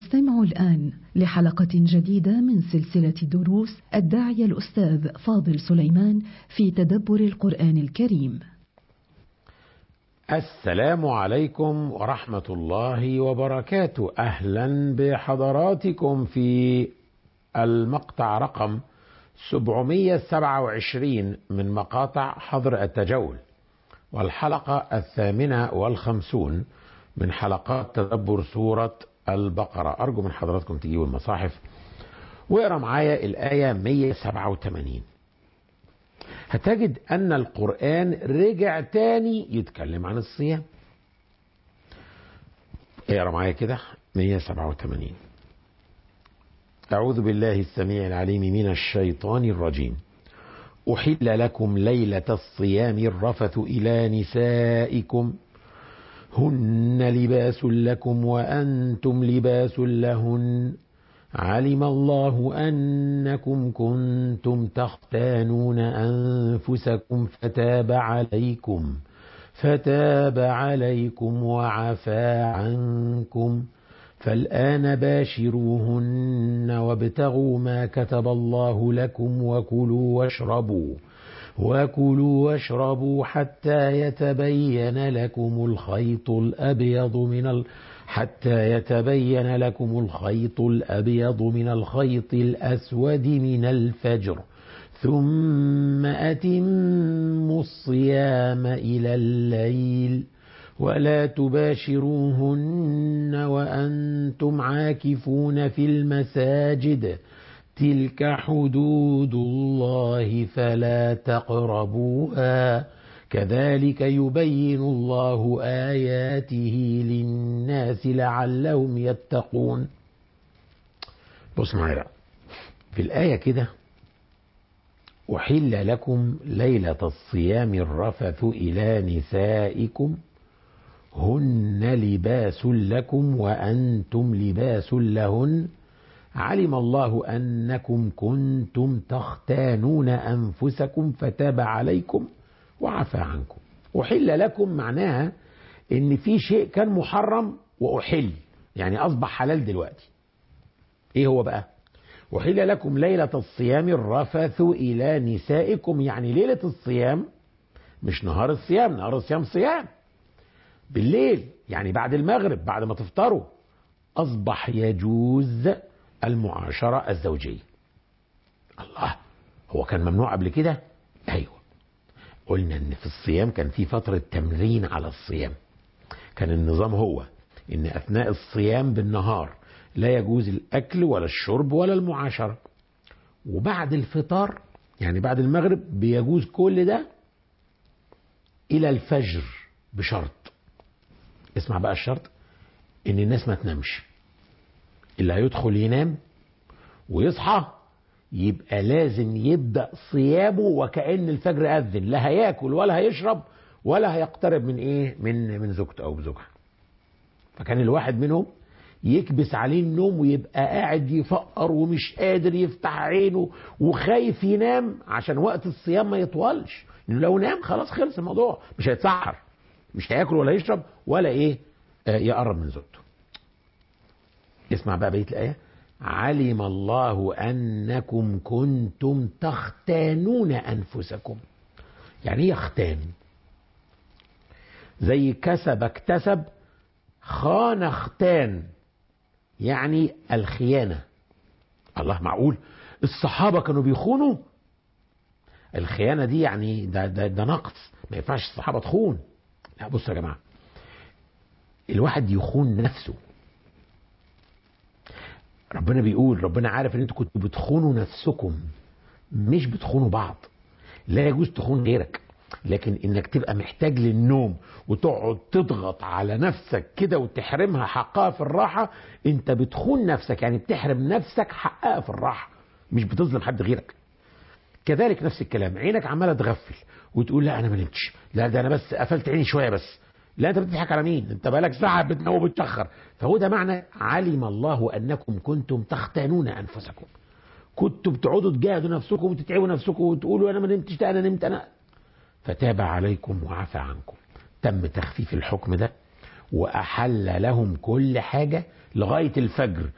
استمعوا الآن لحلقة جديدة من سلسلة دروس الداعية الأستاذ فاضل سليمان في تدبر القرآن الكريم. السلام عليكم ورحمة الله وبركاته أهلا بحضراتكم في المقطع رقم 727 من مقاطع حظر التجول والحلقة الثامنة والخمسون من حلقات تدبر سورة البقرة أرجو من حضراتكم تجيبوا المصاحف واقرا معايا الآية 187 هتجد أن القرآن رجع تاني يتكلم عن الصيام اقرا معايا كده 187 أعوذ بالله السميع العليم من الشيطان الرجيم أحل لكم ليلة الصيام الرفث إلى نسائكم هن لباس لكم وأنتم لباس لهن علم الله أنكم كنتم تختانون أنفسكم فتاب عليكم فتاب عليكم وعفى عنكم فالآن باشروهن وابتغوا ما كتب الله لكم وكلوا واشربوا وكلوا واشربوا حتى يتبين لكم الخيط الأبيض من ال... حتى يتبين لكم الخيط الأبيض من الخيط الأسود من الفجر ثم أتموا الصيام إلى الليل ولا تباشروهن وأنتم عاكفون في المساجد تلك حدود الله فلا تقربوها كذلك يبين الله آياته للناس لعلهم يتقون بص معايا في الآية كده أحل لكم ليلة الصيام الرفث إلى نسائكم هن لباس لكم وأنتم لباس لهن علم الله أنكم كنتم تختانون أنفسكم فتاب عليكم وعفى عنكم أحل لكم معناها إن في شيء كان محرم وأحل يعني أصبح حلال دلوقتي إيه هو بقى أحل لكم ليلة الصيام الرفث إلى نسائكم يعني ليلة الصيام مش نهار الصيام نهار الصيام صيام بالليل يعني بعد المغرب بعد ما تفطروا أصبح يجوز المعاشرة الزوجية الله هو كان ممنوع قبل كده أيوة قلنا ان في الصيام كان في فترة تمرين على الصيام كان النظام هو ان اثناء الصيام بالنهار لا يجوز الاكل ولا الشرب ولا المعاشرة وبعد الفطار يعني بعد المغرب بيجوز كل ده الى الفجر بشرط اسمع بقى الشرط ان الناس ما تنامش اللي هيدخل ينام ويصحى يبقى لازم يبدا صيامه وكان الفجر اذن لا هياكل ولا هيشرب ولا هيقترب من ايه من من زوجته او بزوجها فكان الواحد منهم يكبس عليه النوم ويبقى قاعد يفقر ومش قادر يفتح عينه وخايف ينام عشان وقت الصيام ما يطولش لانه لو نام خلاص خلص الموضوع مش هيتسحر مش هياكل ولا يشرب ولا ايه آه يقرب من زوجته اسمع بقى بقيه الايه علم الله انكم كنتم تختانون انفسكم يعني ايه يختان زي كسب اكتسب خان اختان يعني الخيانه الله معقول الصحابه كانوا بيخونوا الخيانه دي يعني ده ده, ده نقص ما ينفعش الصحابه تخون لا بصوا يا جماعه الواحد يخون نفسه ربنا بيقول ربنا عارف ان انتوا كنتوا بتخونوا نفسكم مش بتخونوا بعض لا يجوز تخون غيرك لكن انك تبقى محتاج للنوم وتقعد تضغط على نفسك كده وتحرمها حقها في الراحة انت بتخون نفسك يعني بتحرم نفسك حقها في الراحة مش بتظلم حد غيرك كذلك نفس الكلام عينك عمالة تغفل وتقول لا انا ما نمتش لا ده انا بس قفلت عيني شوية بس لا انت بتضحك على مين انت بقالك ساعة بتنام وبتشخر فهو ده معنى علم الله انكم كنتم تختانون انفسكم كنتوا بتقعدوا تجاهدوا نفسكم وتتعبوا نفسكم وتقولوا انا ما نمتش انا نمت انا فتاب عليكم وعفى عنكم تم تخفيف الحكم ده وأحل لهم كل حاجة لغاية الفجر